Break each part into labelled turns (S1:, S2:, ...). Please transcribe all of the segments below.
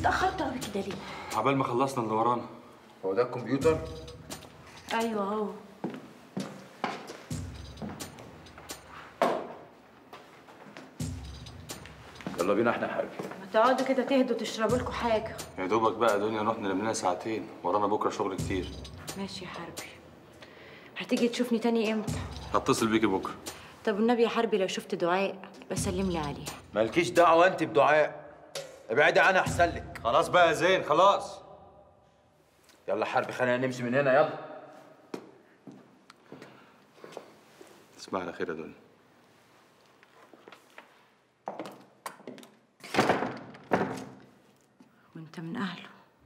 S1: اتاخرت قوي كده ليه
S2: عبال ما خلصنا اللي ورانا
S3: هو ده الكمبيوتر؟
S1: ايوه هو
S3: يلا بينا احنا حاجة
S1: ما تقعدوا كده تهدوا تشربوا لكم حاجه
S2: يا دوبك بقى دنيا نروح ننام لنا ساعتين ورانا بكره شغل كتير
S1: ماشي يا حربي هتيجي تشوفني تاني امتى
S2: هتصل بيكي بكره
S1: طب والنبي يا حربي لو شفت دعاء يبقى سلم لي عليها
S3: مالكيش دعوة انت بدعاء ابعدي عنها احسن لك
S2: خلاص بقى يا زين خلاص
S3: يلا حربي خلينا نمشي من هنا يلا
S2: تصبح على خير يا دنيا
S1: وانت من اهله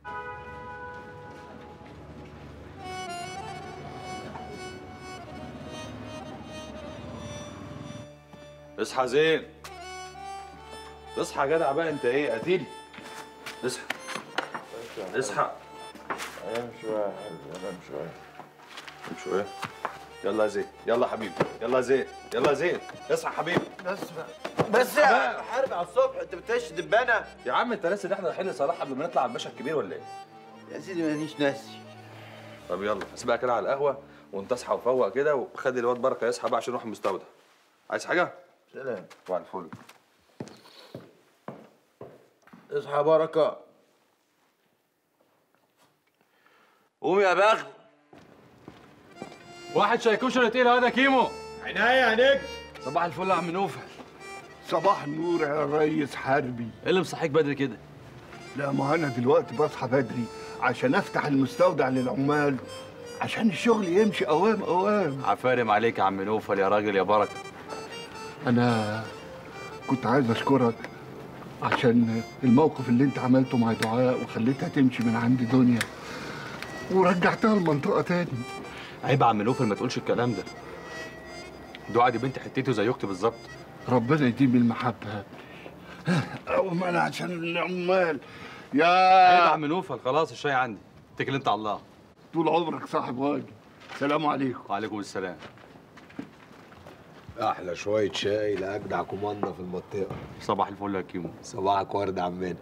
S2: اصحى زين اصحى يا جدع بقى انت ايه قتيل اصحى اصحى
S3: انام شوية يا حبيبي انام شوية
S2: قوم شويه يلا يا زين يلا يا حبيبي يلا يا زين يلا يا زين اصحى يا حبيبي
S3: بس بس يا حربي على الصبح انت بتعيش دبانة
S2: يا عم انت ناسي ان احنا رايحين لصلاح قبل ما نطلع على الباشا الكبير ولا ايه؟
S3: يا سيدي مانيش ناسي
S2: طب يلا هسيبها كده على القهوه وانت اصحى وفوق كده وخلي الواد بركه يصحى بقى عشان نروح المستودع عايز حاجه؟
S3: سلام
S2: صباح الفل
S3: اصحى بركة قوم يا بخت
S4: واحد شاي كشري تقيل هذا كيمو
S3: عناية يا نجم
S4: صباح الفل يا عم نوفل
S5: صباح النور يا ريس حربي
S4: ايه اللي مصحيك بدري كده
S5: لا ما انا دلوقتي بصحى بدري عشان افتح المستودع للعمال عشان الشغل يمشي اوام اوام
S4: عفارم عليك يا عم نوفل يا راجل يا بركه
S5: انا كنت عايز اشكرك عشان الموقف اللي انت عملته مع دعاء وخليتها تمشي من عند دنيا ورجعتها المنطقه تاني
S4: عيب يا عم نوفل ما تقولش الكلام ده دعاء دي بنت حتته زي اختي بالظبط
S5: ربنا يديم المحبه او ما انا عشان العمال
S4: عيب يا
S5: يا
S4: عم نوفل خلاص الشاي عندي اتكل انت على الله
S5: طول عمرك صاحب واجب سلام عليكم
S4: وعليكم السلام
S6: احلى شويه شاي لاجدع كوماندا في المنطقه
S4: صباح الفل يا كيمو
S6: صباحك ورد عمنا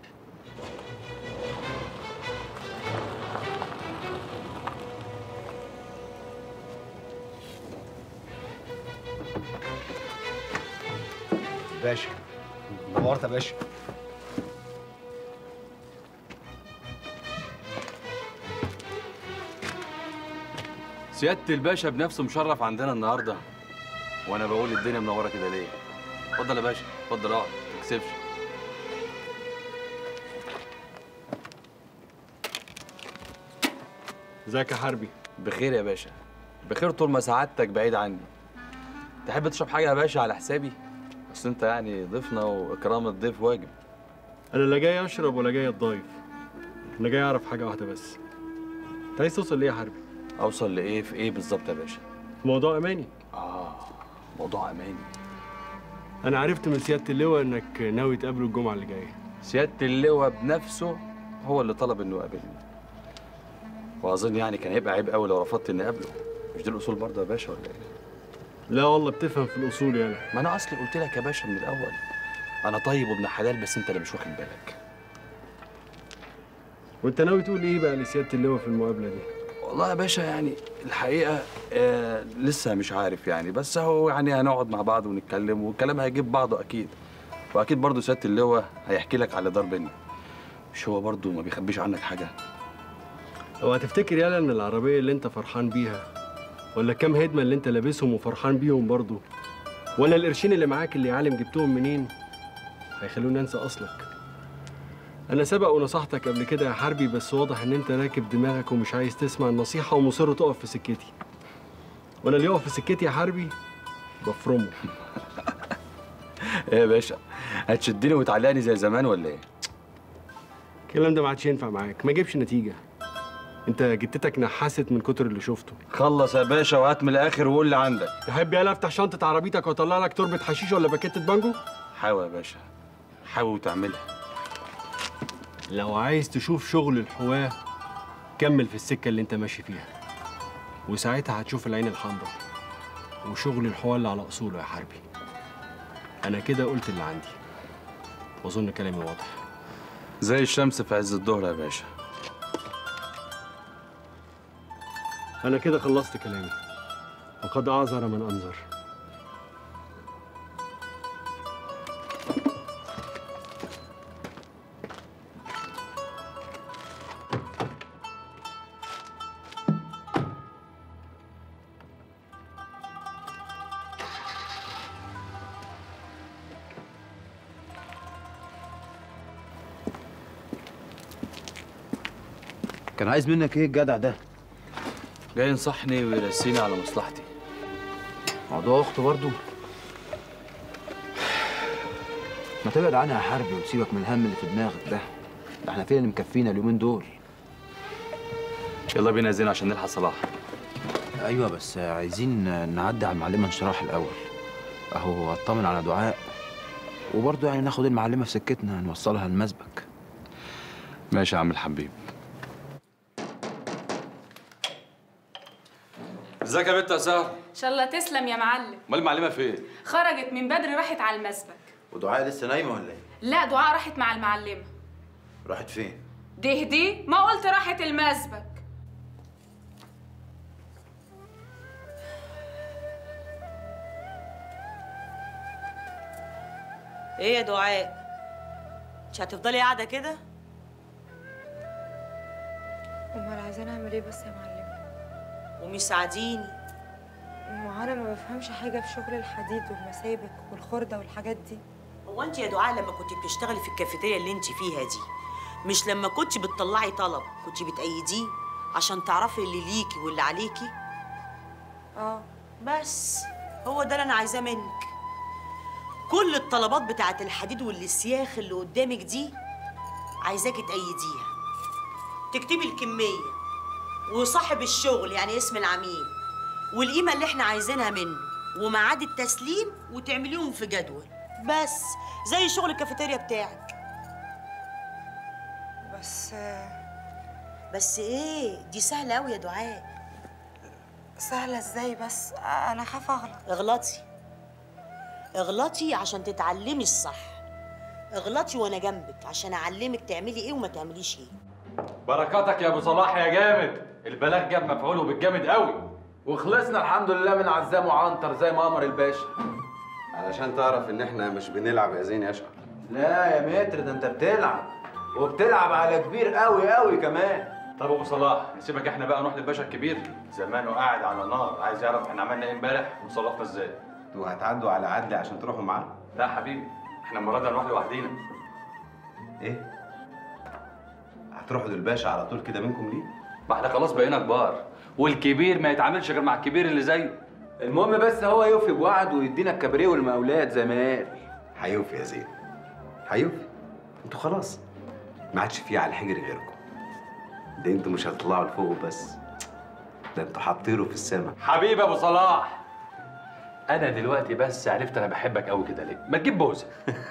S6: باشا نورت يا باشا
S4: سياده الباشا بنفسه مشرف عندنا النهارده وانا بقول الدنيا منوره كده ليه اتفضل يا باشا اتفضل اقعد ما تكسفش
S7: ازيك يا حربي
S4: بخير يا باشا بخير طول ما سعادتك بعيد عني تحب تشرب حاجه يا باشا على حسابي اصل انت يعني ضيفنا واكرام الضيف واجب
S7: انا لا جاي اشرب ولا جاي اتضايف انا جاي اعرف حاجه واحده بس انت عايز توصل ليه يا حربي
S4: اوصل لايه في ايه بالظبط يا باشا
S7: في موضوع اماني
S4: اه موضوع اماني
S7: انا عرفت من سياده اللواء انك ناوي تقابله الجمعه اللي جايه
S4: سياده اللواء بنفسه هو اللي طلب انه يقابلني واظن يعني كان هيبقى عيب قوي لو رفضت اني اقابله مش دي الاصول برضه يا باشا ولا ايه
S7: لا والله بتفهم في الاصول يالا
S4: ما انا اصلي قلت لك يا باشا من الاول انا طيب وابن حلال بس انت اللي مش واخد بالك
S7: وانت ناوي تقول ايه بقى لسياده اللواء في المقابله دي
S4: والله يا باشا يعني الحقيقه آه لسه مش عارف يعني بس هو يعني هنقعد مع بعض ونتكلم والكلام هيجيب بعضه اكيد واكيد برضه سياده اللواء هيحكي لك على دار بينا مش هو برضه ما بيخبيش عنك حاجه
S7: هو هتفتكر يالا ان العربيه اللي انت فرحان بيها ولا كام هدمه اللي انت لابسهم وفرحان بيهم برضه ولا القرشين اللي معاك اللي يا عالم جبتهم منين هيخلوني انسى اصلك انا سبق ونصحتك قبل كده يا حربي بس واضح ان انت راكب دماغك ومش عايز تسمع النصيحه ومصر تقف في سكتي وانا اللي يقف في سكتي يا حربي بفرمه
S4: ايه يا باشا هتشدني وتعلقني زي زمان ولا ايه
S7: الكلام ده ما عادش ينفع معاك ما جابش نتيجه انت جتتك نحست من كتر اللي شفته
S4: خلص يا باشا وهات من الاخر وقول اللي عندك
S7: تحب يالا افتح شنطه عربيتك واطلع لك تربه حشيش ولا باكيتة بانجو
S4: حاول يا باشا حاول تعملها
S7: لو عايز تشوف شغل الحواه كمل في السكه اللي انت ماشي فيها وساعتها هتشوف العين الحمراء وشغل الحواه اللي على اصوله يا حربي انا كده قلت اللي عندي واظن كلامي واضح
S4: زي الشمس في عز الظهر يا باشا
S7: انا كده خلصت كلامي وقد اعذر من انذر
S3: كان عايز منك ايه الجدع ده؟
S4: جاي ينصحني ويرسيني على مصلحتي
S3: موضوع اخته برضو ما تبعد عنها يا حربي وتسيبك من الهم اللي في دماغك ده ده احنا فين اللي مكفينا اليومين دول
S4: يلا بينا يا زين عشان نلحق صلاح
S3: ايوه بس عايزين نعدي على المعلمه انشراح الاول اهو اطمن على دعاء وبرضه يعني ناخد المعلمه في سكتنا نوصلها المسبك
S4: ماشي يا عم الحبيب ازيك يا بنت يا سهر
S8: ان شاء الله تسلم يا معلم
S4: امال المعلمه فين
S8: خرجت من بدري راحت على المسبك
S3: ودعاء لسه نايمه ولا ايه؟
S8: لا دعاء راحت مع المعلمه
S3: راحت فين؟
S8: دي دي ما قلت راحت المسبك
S9: ايه يا دعاء مش هتفضلي قاعده كده
S1: امال عايزاني اعمل ايه بس يا معلمه
S9: ومش ساعديني
S1: ما انا ما بفهمش حاجه في شغل الحديد والمسابك والخرده والحاجات دي
S9: هو انت يا دعاء لما كنت بتشتغلي في الكافيتيريا اللي انت فيها دي مش لما كنت بتطلعي طلب كنت بتأيديه عشان تعرفي اللي ليكي واللي عليكي
S1: اه
S9: بس هو ده اللي انا عايزاه منك كل الطلبات بتاعت الحديد والسياخ اللي قدامك دي عايزاكي تأيديها تكتبي الكمية وصاحب الشغل يعني اسم العميل والقيمة اللي احنا عايزينها منه وميعاد التسليم وتعمليهم في جدول بس زي شغل الكافيتيريا بتاعك
S1: بس
S9: بس ايه دي سهلة أوي يا دعاء
S1: سهله ازاي بس انا خاف اغلط
S9: اغلطي اغلطي عشان تتعلمي الصح اغلطي وانا جنبك عشان اعلمك تعملي ايه وما تعمليش ايه
S4: بركاتك يا ابو صلاح يا جامد البلاغ جاب مفعوله بالجامد قوي
S3: وخلصنا الحمد لله من عزام وعنتر زي ما امر الباشا
S10: علشان تعرف ان احنا مش بنلعب يا زين يا اشقر
S3: لا يا متر ده انت بتلعب وبتلعب على كبير قوي قوي كمان
S4: طب ابو صلاح نسيبك احنا بقى نروح للباشا الكبير زمانه قاعد على نار عايز يعرف احنا عملنا ايه امبارح وصرفنا ازاي
S10: انتوا هتعدوا على عدلي عشان تروحوا معاه
S4: لا حبيبي احنا المره دي هنروح لوحدينا
S10: ايه هتروحوا للباشا على طول كده منكم ليه
S4: ما احنا خلاص بقينا كبار والكبير ما يتعاملش غير مع الكبير اللي زيه
S3: المهم بس هو يوفي بوعد ويدينا الكبريه والمقاولات زي ما قال
S10: هيوفي يا زين هيوفي انتوا خلاص ما عادش فيه على الحجر غيركم ده انتوا مش هتطلعوا لفوق بس ده انتوا هتطيروا في السماء
S4: حبيبي ابو صلاح انا دلوقتي بس عرفت انا بحبك قوي كده ليه ما تجيب بوزه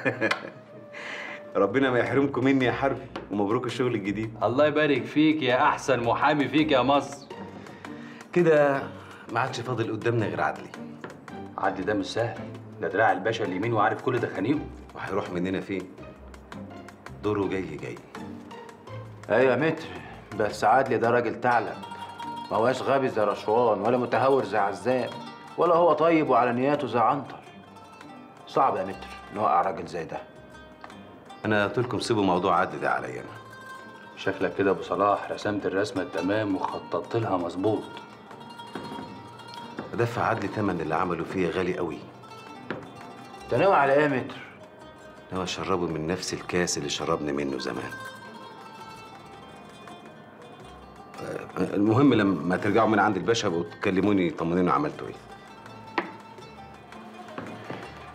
S10: ربنا ما يحرمكم مني يا حربي ومبروك الشغل الجديد
S4: الله يبارك فيك يا احسن محامي فيك يا مصر
S10: كده ما عادش فاضل قدامنا غير عدلي
S4: عدلي ده مش سهل ده دراع الباشا اليمين وعارف كل تخانيقه
S10: وهيروح مننا فين دوره جاي جاي
S3: ايوه يا متر بس عادلي ده راجل ثعلب ما هواش غبي زي رشوان ولا متهور زي عزام ولا هو طيب وعلى نياته زي عنتر صعب يا متر نوقع راجل زي ده
S10: انا قلت لكم سيبوا موضوع عدلي ده عليا انا
S4: شكلك كده ابو صلاح رسمت الرسمه التمام وخططت لها مظبوط
S10: دفع عدلي تمن اللي عمله فيا غالي قوي
S3: انت ناوي على ايه يا متر
S10: ناوي اشربه من نفس الكاس اللي شربني منه زمان آه، المهم لما ترجعوا من عند الباشا بقوا تكلموني طمنوني عملتوا ايه